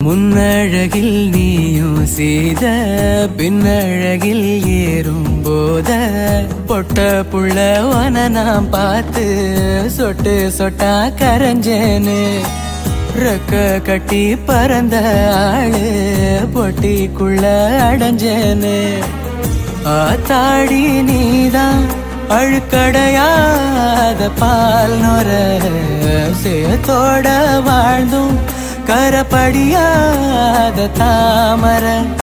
முன்னழகில் நீயும் செய்த பின்னழகில் ஏறும் போத பொட்ட புள்ளவன நான் பார்த்து சொட்டு சொட்டா கரைஞ்சேனு ரெக்க கட்டி பறந்த ஆளு பொட்டிக்குள்ள அடைஞ்சேனு ஆத்தாடி நீதான் அழுக்கடையாத பால் நொர சேத்தோட வாழ்ந்தும் கரப்படியாத தாமரை